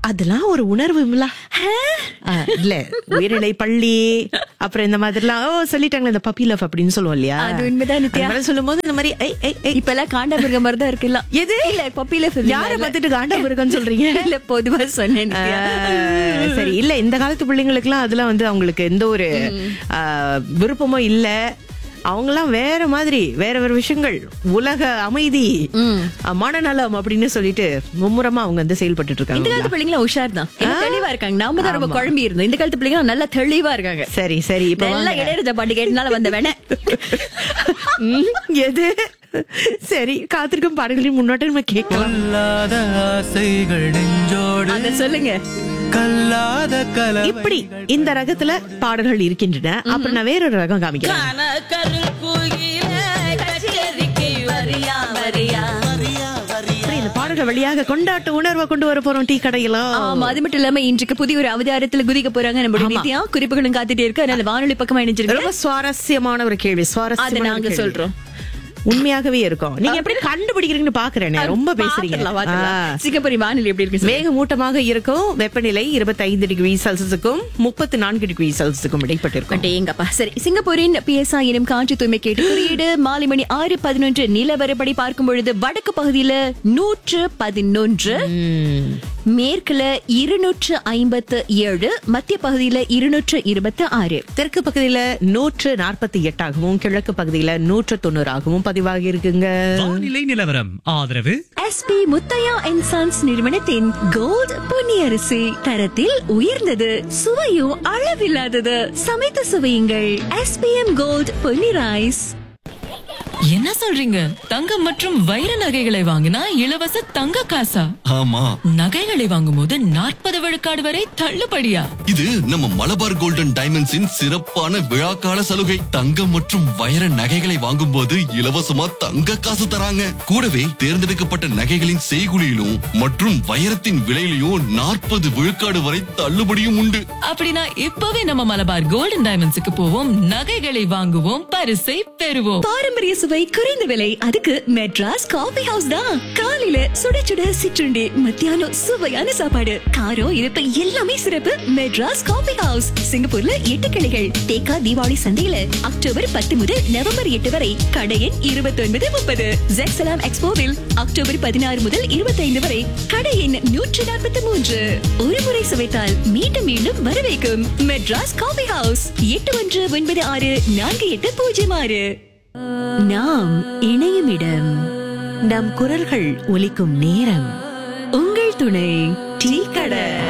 அதெல்லாம் ஒரு உணர்வுங்களா இல்ல உயர்நிலை பள்ளி அப்புறம் இந்த மாதிரிலாம் ஓ சொல்லிட்டாங்களே இந்த பப்பி லவ் அப்படின்னு சொல்லுவோம் இல்லையா அது உண்மைதான் நித்யா. சொல்லும் போது இந்த மாதிரி ஏய், ஏய், ஏய், இப்ப எல்லாம் காண்டா மிருக மாதிரி தான் இருக்கலாம் எது? இல்ல பப்பில யார பார்த்துட்டு காண்டா இருக்குன்னு சொல்றீங்க இல்ல பொதுவா சொன்னேன் நித்யா. ஆஹ், சரி இல்ல இந்த காலத்து பிள்ளைங்களுக்குலாம் அதுல வந்து அவங்களுக்கு எந்த ஒரு ஆஹ், விருப்பமும் இல்ல அவங்கலாம் வேற மாதிரி வேற வேற விஷயங்கள் உலக அமைதி ஆஹ், மனநலம் அப்படின்னு சொல்லிட்டு மும்முரமா அவங்க வந்து செயல்பட்டு இந்த இருக்காங்க காலத்து பிள்ளைங்க உஷார் தான் எல்லாம் தெளிவா இருக்காங்க நாம தான் ரொம்ப குழம்பி இருந்தோம் இந்த காலத்து பிள்ளைங்க நல்லா தெளிவா இருக்காங்க சரி சரி இப்ப நல்லா வாங்க. இளையராஜா பாட்டு கேட்டனால வந்த வேண ம், எது சரி காத்திருக்கும் பாடல்களின் முன்னோட்டம் நம்ம கேட்கலாம் கொல்லாத ஆசைகள் நெஞ்சோடு அத சொல்லுங்க கல்லாத கலவை இப்படி இந்த ரகத்துல பாடல்கள் இருக்கின்றன அப்புறம் நான் வேறொரு ரகம் காமிக்கிறேன் அப்புறம் இந்த பாடல்கள் வழியாக கொண்டாட்ட உணர்வை கொண்டு வர போறோம் டீ கடையில ஆமா அது மட்டும் இல்லாம இன்றைக்கு புதிய ஒரு அவதாரத்துல குதிக்க போறாங்க நம்மளுடைய ஆமா. நித்யா குறிப்புகளும் காத்துட்டே இருக்கு அதனால வானொலி பக்கமா இணைஞ்சிருக்க ரொம்ப சுவாரஸ்யமான ஒரு கேள்வி அதை சுவாரஸ்யமான நாங்க கேள்வி. சொல்றோம் உண்மையாகவே இருக்கும் நீங்க எப்படி கண்டுபிடிக்கிறீங்கன்னு பாக்குறேன் ரொம்ப பேசுறீங்க பாத்துடலாம், பாத்துடலாம். ஆ. சிங்கப்பூரி வானிலை எப்படி இருக்கு சொல்லுங்க. மேகமூட்டமாக இருக்கும் வெப்பநிலை இருபத்தி ஐந்து டிகிரி செல்சியஸுக்கும் முப்பத்தி நான்கு டிகிரி செல்சியஸுக்கும் இடைப்பட்டு இருக்கும் அடேங்கப்பா சரி சிங்கப்பூரின் பிஎஸ்ஐ எனும் காற்று தூய்மை கேட்டு குறியீடு மாலை மணி ஆறு பதினொன்று நிலவரப்படி பார்க்கும் பொழுது வடக்கு பகுதியில நூற்று பதினொன்று மேற்குல இருநூற்று ஐம்பத்து ஏழு மத்திய பகுதியில இருநூற்று இருபத்தி ஆறு தெற்கு பகுதியில நூற்று நாற்பத்தி எட்டாகவும் கிழக்கு பகுதியில நூற்று தொண்ணூறாகவும் பதிவாகி இருக்குங்க வானிலை நிலவரம் ஆதரவு எஸ்பி முத்தையா அண்ட் சன்ஸ் நிறுவனத்தின் கோல்ட் பொன்னியரிசி தரத்தில் உயர்ந்தது சுவையும் அளவில்லாதது சமைத்து சுவையுங்கள் எஸ்பிஎம் கோல்ட் பொன்னி ரைஸ் என்ன சொல்றீங்க தங்கம் மற்றும் வைர நகைகளை வாங்கினா இலவச தங்க காசா ஆமா நகைகளை வாங்கும்போது நாற்பது விழுக்காடு வரை தள்ளுபடியா இது நம்ம மலபார் கோல்டன் டைமண்ட்ஸின் சிறப்பான விழாக்கால சலுகை தங்கம் மற்றும் வைர நகைகளை வாங்கும்போது இலவசமா தங்க காசு தராங்க கூடவே தேர்ந்தெடுக்கப்பட்ட நகைகளின் செய்குலியிலும் மற்றும் வைரத்தின் விலையிலும் நாற்பது விழுக்காடு வரை தள்ளுபடியும் உண்டு அப்படின்னா இப்பவே நம்ம மலபார் கோல்டன் டைமண்ட்ஸுக்கு போவோம் நகைகளை வாங்குவோம் பரிசை பெறுவோம் பாரம்பரிய சுவை குறைந்த விலை அதுக்கு மெட்ராஸ் காபி ஹவுஸ் தான் காலையில சுட சுட சிற்றுண்டி மத்தியானம் சுவையான சாப்பாடு காரம் இனிப்பு எல்லாமே சிறப்பு மெட்ராஸ் காபி ஹவுஸ் சிங்கப்பூர்ல எட்டு கிளைகள் தேக்கா தீபாவளி சந்தையில அக்டோபர் பத்து முதல் நவம்பர் எட்டு வரை கடை எண் இருபத்தி ஒன்பது முப்பது ஜெக்சலாம் எக்ஸ்போவில் அக்டோபர் பதினாறு முதல் இருபத்தி ஐந்து வரை கடை எண் நூற்றி நாற்பத்தி மூன்று ஒரு முறை சுவைத்தால் மீண்டும் மீண்டும் வரவேற்கும் மெட்ராஸ் காபி ஹவுஸ் எட்டு ஒன்று ஒன்பது ஆறு நான்கு எட்டு பூஜ்ஜியம் ஆறு நாம் இணையும் இடம் நம் குரல்கள் ஒலிக்கும் நேரம் உங்கள் துணை டீ கடை